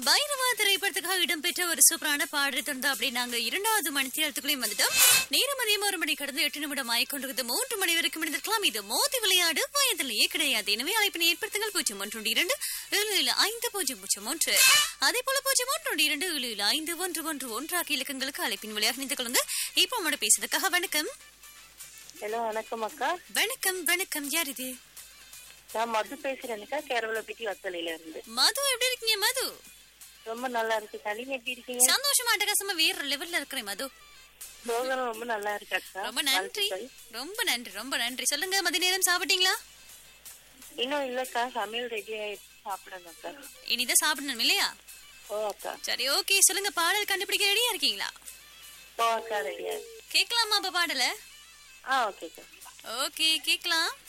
பைரவா திரைப்படத்துக்காக இடம்பெற்ற ஒரு சூப்பரான பாடல் தந்தா அப்படி நாங்க இரண்டாவது மணி நேரத்துக்குள்ளேயும் வந்துட்டோம் நேரம் அதிகம் ஒரு மணி கடந்து எட்டு நிமிடம் ஆயிக்கொண்டிருக்கிறது மூன்று மணி வரைக்கும் இருந்திருக்கலாம் இது மோதி விளையாடு வயதிலேயே கிடையாது எனவே அழைப்பினை ஏற்படுத்துங்கள் பூஜ்ஜியம் ஒன்று இரண்டு ஏழு ஏழு ஐந்து பூஜ்ஜியம் பூஜ்ஜியம் ஒன்று அதே போல பூஜ்ஜியம் ஒன்று இரண்டு ஏழு ஏழு ஐந்து ஒன்று ஒன்று ஒன்று ஆகிய இலக்கங்களுக்கு அழைப்பின் வழியாக நின்று கொள்ளுங்க இப்போ நம்மளோட பேசுறதுக்காக வணக்கம் ஹலோ வணக்கம் அக்கா வணக்கம் வணக்கம் யார் இது நான் மது பேசுறேன்க்கா கேரளப்பட்டி வத்தலையில இருந்து மது எப்படி இருக்கீங்க மது ரொம்ப நல்லா இருக்கு நீங்க எப்படி இருக்கீங்க சந்தோஷமா அட்டகாசமா வேற லெவல்ல இருக்கிறேன் மது ப்ரோக்ராம் ரொம்ப நல்லா இருக்கு அக்கா ரொம்ப நன்றி வாழ்த்துக்கள். ரொம்ப நன்றி ரொம்ப நன்றி சொல்லுங்க மதிய நேரம் சாப்பிட்டீங்களா இன்னும் இல்லக்கா சமையல் ரெடி ஆயிடுச்சு சாப்பிடணும் அக்கா இனிதான் சாப்பிடணும் இல்லையா ஓ அக்கா சரி ஓகே சொல்லுங்க பாடல் கண்டுபிடிக்க ரெடியா இருக்கீங்களா ஓ அக்கா ரெடி ஆயிடுச்சு கேட்கலாமா அப்ப பாடல ஆ ஓகே அக்கா ஓகே கேட்கலாம்